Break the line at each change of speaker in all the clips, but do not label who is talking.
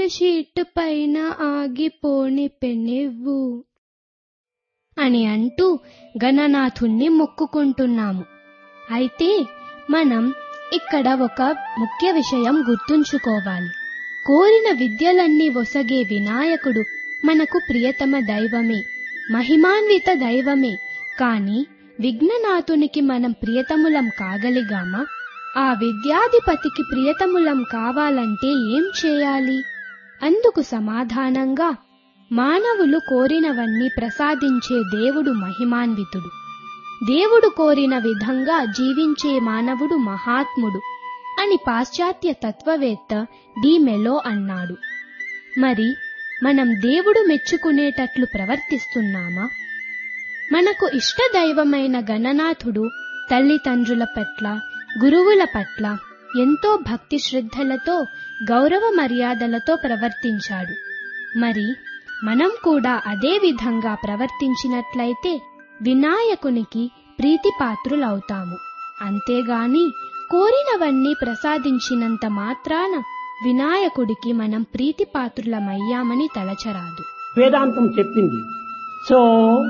Sheet పైన ఆగిపోని పెనివ్వు అని అంటూ గణనాథుణ్ణి మొక్కుకుంటున్నాము అయితే మనం ఇక్కడ ఒక ముఖ్య విషయం గుర్తుంచుకోవాలి కోరిన విద్యలన్నీ ఒసగే వినాయకుడు మనకు ప్రియతమ దైవమే మహిమాన్విత దైవమే కాని విఘ్ననాథునికి మనం ప్రియతములం కాగలిగామా ఆ విద్యాధిపతికి ప్రియతములం కావాలంటే ఏం చేయాలి అందుకు సమాధానంగా మానవులు కోరినవన్నీ ప్రసాదించే దేవుడు మహిమాన్వితుడు దేవుడు కోరిన విధంగా జీవించే మానవుడు మహాత్ముడు అని పాశ్చాత్య తత్వవేత్త డి మెలో అన్నాడు మరి మనం దేవుడు మెచ్చుకునేటట్లు ప్రవర్తిస్తున్నామా మనకు ఇష్టదైవమైన గణనాథుడు తల్లిదండ్రుల పట్ల గురువుల పట్ల ఎంతో భక్తి శ్రద్ధలతో గౌరవ మర్యాదలతో ప్రవర్తించాడు మరి మనం కూడా అదే విధంగా ప్రవర్తించినట్లయితే వినాయకునికి ప్రీతిపాత్రులవుతాము అంతేగాని కోరినవన్నీ ప్రసాదించినంత మాత్రాన వినాయకుడికి మనం ప్రీతిపాత్రులమయ్యామని తలచరాదు
వేదాంతం చెప్పింది so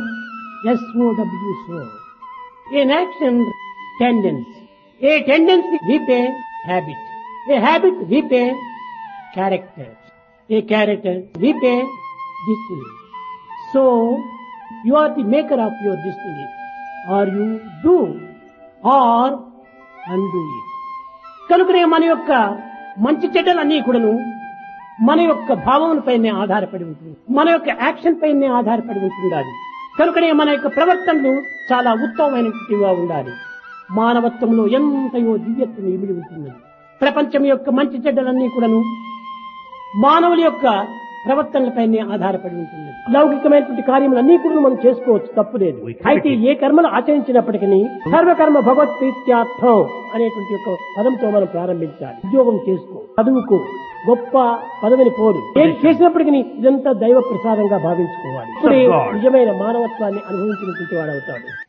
S O W sow an action tendency a tendency reap habit a habit reap character a character reap destiny. So, you are the maker of your destiny. Or you do or undo it. కనుకనే మన యొక్క మంచి చెడ్డలన్నీ కూడాను మన యొక్క భావములపైనే ఆధారపడి ఉంటుంది మన యొక్క యాక్షన్ పైనే ఆధారపడి ఉంటుండాలి కనుకనే మన యొక్క ప్రవర్తనలు చాలా ఉత్తమమైనటువంటివిగా ఉండాలి మానవత్వంలో ఎంతయో దివ్యత్వం ఇమిడి ఉంటుంది ప్రపంచం యొక్క మంచి చెడ్డలన్నీ కూడాను మానవుల యొక్క ప్రవర్తనలపైనే ఆధారపడి ఉంటుంది లౌకికమైనటువంటి కార్యములన్నీ కూడా మనం చేసుకోవచ్చు తప్పులేదు అయితే ఏ కర్మలు ఆచరించినప్పటికీ సర్వకర్మ భగవత్ ప్రీత్యార్థం అనేటువంటి ఒక పదంతో మనం ప్రారంభించాలి ఉద్యోగం చేసుకో చదువుకో గొప్ప పదవిని పోరు ఏది చేసినప్పటికీ ఇదంతా దైవ ప్రసాదంగా భావించుకోవాలి ఇప్పుడే నిజమైన మానవత్వాన్ని అనుభవించినటువంటి వాడు అవుతాడు